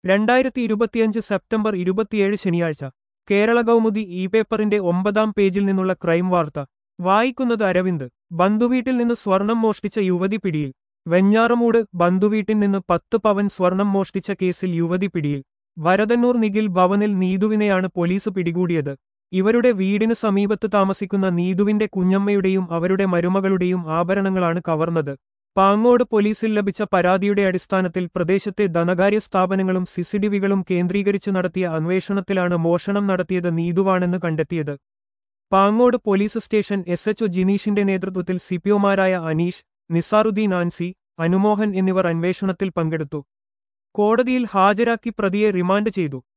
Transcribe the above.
രണ്ടായിരത്തി ഇരുപത്തിയഞ്ച് സെപ്റ്റംബർ ഇരുപത്തിയേഴ് ശനിയാഴ്ച കേരള കൗമുദി ഇ പേപ്പറിന്റെ ഒമ്പതാം പേജിൽ നിന്നുള്ള ക്രൈം വാർത്ത വായിക്കുന്നത് അരവിന്ദ് ബന്ധുവീട്ടിൽ നിന്ന് സ്വർണം മോഷ്ടിച്ച യുവതി പിടിയിൽ വെഞ്ഞാറമൂട് ബന്ധുവീട്ടിൽ നിന്ന് പത്ത് പവൻ സ്വർണം മോഷ്ടിച്ച കേസിൽ യുവതി പിടിയിൽ വരദന്നൂർ നിഖിൽ ഭവനിൽ നീതുവിനെയാണ് പോലീസ് പിടികൂടിയത് ഇവരുടെ വീടിന് സമീപത്ത് താമസിക്കുന്ന നീതുവിന്റെ കുഞ്ഞമ്മയുടെയും അവരുടെ മരുമകളുടെയും ആഭരണങ്ങളാണ് കവർന്നത് പാങ്ങോട് പോലീസിൽ ലഭിച്ച പരാതിയുടെ അടിസ്ഥാനത്തിൽ പ്രദേശത്തെ ധനകാര്യ സ്ഥാപനങ്ങളും സിസിഡിവികളും കേന്ദ്രീകരിച്ച് നടത്തിയ അന്വേഷണത്തിലാണ് മോഷണം നടത്തിയത് നീതുവാണെന്ന് കണ്ടെത്തിയത് Pangode police station S HO ജിനീഷിന്റെ നേതൃത്വത്തിൽ സിപിഒമാരായ അനീഷ് നിസാറുദ്ദീൻ ആൻസി അനുമോഹൻ എന്നിവർ അന്വേഷണത്തിൽ പങ്കെടുത്തു കോടതിയിൽ ഹാജരാക്കി പ്രതിയെ റിമാൻഡ് ചെയ്തു